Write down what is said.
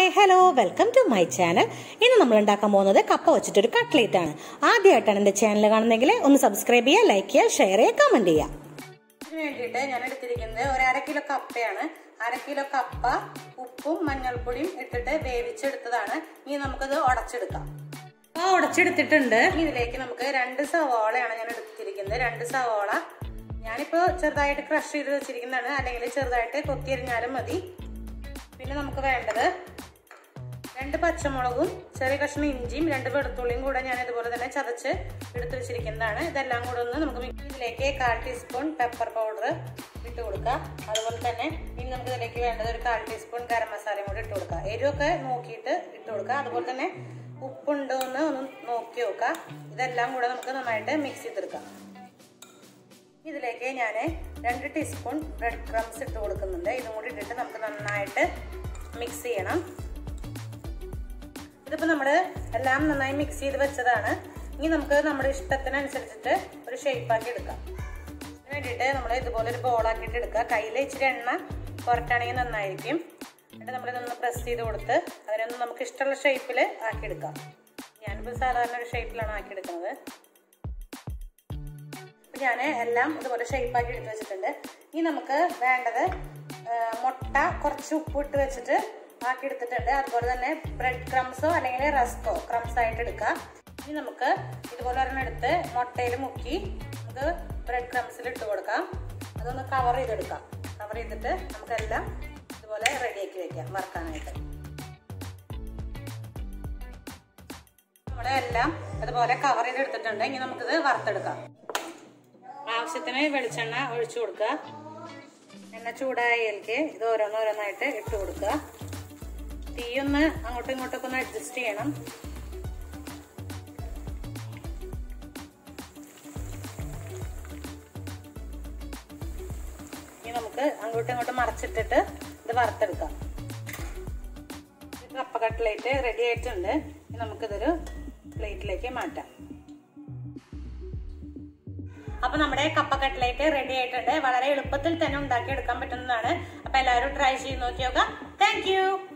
hi hello welcome to my channel ഇന്ന് നമ്മൾ ഉണ്ടാക്കാൻ പോകുന്നത് കപ്പ വെച്ചിട്ടൊരു കട്ട്ലേറ്റ് ആണ് ആദ്യമായിട്ടാണ് എന്റെ ചാനൽ കാണുന്നതെങ്കിൽ ഒന്ന് സബ്സ്ക്രൈബ് ചെയ്യുക ലൈക്ക് ചെയ്യുക ഷെയർ ചെയ്യുക കമന്റ് ചെയ്യുക ഇതിന് വേണ്ടിയിട്ട് ഞാൻ എടുത്തിരിക്കുന്നത് ഒരു അര കിലോ കപ്പയാണ് അര കിലോ കപ്പ ഉപ്പും മഞ്ഞൾപ്പൊടിയും ഇട്ടിട്ട് വേവിച്ചെടുത്തതാണ് ഇനി നമുക്കത് ഉടച്ചെടുക്കാം ആ ഉടച്ചെടുത്തിട്ടുണ്ട് ഇനി ഇതിലേക്ക് നമുക്ക് രണ്ട് സവോളയാണ് ഞാൻ എടുത്തിരിക്കുന്നത് രണ്ട് സവോള ഞാനിപ്പോ ചെറുതായിട്ട് ക്രഷ് ചെയ്ത് വെച്ചിരിക്കുന്നതാണ് അല്ലെങ്കിൽ ചെറുതായിട്ട് കൊത്തിയരിഞ്ഞാലും മതി പിന്നെ നമുക്ക് വേണ്ടത് രണ്ട് പച്ചമുളകും ചെറിയ കഷ്ണം ഇഞ്ചിയും രണ്ട് വെളുത്തുള്ളിയും കൂടെ ഞാൻ ഇതുപോലെ തന്നെ ചതച്ച് എടുത്ത് വെച്ചിരിക്കുന്നതാണ് ഇതെല്ലാം കൂടെ ഒന്ന് നമുക്ക് ഇതിലേക്ക് കാൽ ടീസ്പൂൺ പെപ്പർ പൗഡർ ഇട്ട് കൊടുക്കുക അതുപോലെ തന്നെ ഇനി നമുക്ക് ഇതിലേക്ക് വേണ്ടത് ഒരു കാൽ ടീസ്പൂൺ ഗരം മസാലയും കൂടി ഇട്ട് കൊടുക്കുക എരിവൊക്കെ നോക്കിയിട്ട് ഇട്ട് കൊടുക്കുക അതുപോലെ തന്നെ ഉപ്പുണ്ടോ എന്ന് ഒന്ന് നോക്കി നോക്കുക ഇതെല്ലാം കൂടെ നമുക്ക് നന്നായിട്ട് മിക്സ് ചെയ്തെടുക്കാം ഇതിലേക്ക് ഞാൻ രണ്ട് ടീസ്പൂൺ ബ്രെഡ് ക്രംസ് ഇട്ട് കൊടുക്കുന്നുണ്ട് ഇതും കൂടി ഇട്ടിട്ട് നമുക്ക് നന്നായിട്ട് മിക്സ് ചെയ്യണം ഇതിപ്പോൾ നമ്മൾ എല്ലാം നന്നായി മിക്സ് ചെയ്ത് വെച്ചതാണ് ഇനി നമുക്ക് നമ്മുടെ ഇഷ്ടത്തിനനുസരിച്ചിട്ട് ഒരു ഷേപ്പാക്കി എടുക്കാം അതിന് വേണ്ടിയിട്ട് നമ്മൾ ഇതുപോലെ ഒരു ബോളാക്കിയിട്ട് എടുക്കുക കയ്യിൽ ഇച്ചിരി എണ്ണ പുരട്ടാണെങ്കിൽ നന്നായിരിക്കും എന്നിട്ട് നമ്മളിതൊന്ന് പ്രസ് ചെയ്ത് കൊടുത്ത് അതിനൊന്ന് നമുക്ക് ഇഷ്ടമുള്ള ഷേപ്പിൽ ആക്കിയെടുക്കാം ഞാനിപ്പോൾ സാധാരണ ഒരു ഷേപ്പിലാണ് ആക്കിയെടുക്കുന്നത് ഞാൻ എല്ലാം ഇതുപോലെ ഷേപ്പാക്കി എടുത്ത് വെച്ചിട്ടുണ്ട് ഇനി നമുക്ക് വേണ്ടത് മുട്ട കുറച്ച് ഉപ്പ് ഇട്ട് വെച്ചിട്ട് ആക്കി എടുത്തിട്ടുണ്ട് അതുപോലെ തന്നെ ബ്രെഡ് ക്രംസോ അല്ലെങ്കിൽ റസ്കോ ക്രംസ് ആയിട്ട് എടുക്കുക ഇനി നമുക്ക് ഇതുപോലെ ഒരെണ്ണം എടുത്ത് മുട്ടയിൽ മുക്കി നമുക്ക് ബ്രെഡ് ക്രംസിൽ ഇട്ട് കൊടുക്കാം അതൊന്ന് കവർ ചെയ്തെടുക്കാം കവർ ചെയ്തിട്ട് നമുക്കെല്ലാം ഇതുപോലെ റെഡിയാക്കി വെക്കാം വറുക്കാനായിട്ട് നമ്മളെല്ലാം അതുപോലെ കവർ ചെയ്തെടുത്തിട്ടുണ്ട് ഇനി നമുക്കിത് വറുത്തെടുക്കാം ആവശ്യത്തിന് വെളിച്ചെണ്ണ ഒഴിച്ചു കൊടുക്കുക എണ്ണ ചൂടായതിലേക്ക് ഇത് ഓരോന്നോരോന്നായിട്ട് ഇട്ട് കൊടുക്കുക തീയൊന്ന് അങ്ങോട്ടും ഇങ്ങോട്ടൊക്കെ ഒന്ന് അഡ്ജസ്റ്റ് ചെയ്യണം ഇനി നമുക്ക് അങ്ങോട്ടും ഇങ്ങോട്ടും മറച്ചിട്ടിട്ട് ഇത് വറുത്തെടുക്കാം കപ്പ കട്ട്ലേറ്റ് റെഡി ആയിട്ടുണ്ട് ഇനി നമുക്കിതൊരു പ്ലേറ്റിലേക്ക് മാറ്റാം അപ്പൊ നമ്മുടെ കപ്പ കട്ട്ലേറ്റ് റെഡി ആയിട്ടുണ്ട് വളരെ എളുപ്പത്തിൽ തന്നെ ഉണ്ടാക്കി എടുക്കാൻ പറ്റുന്നതാണ് അപ്പൊ എല്ലാവരും ട്രൈ ചെയ്ത് നോക്കി നോക്കാം താങ്ക്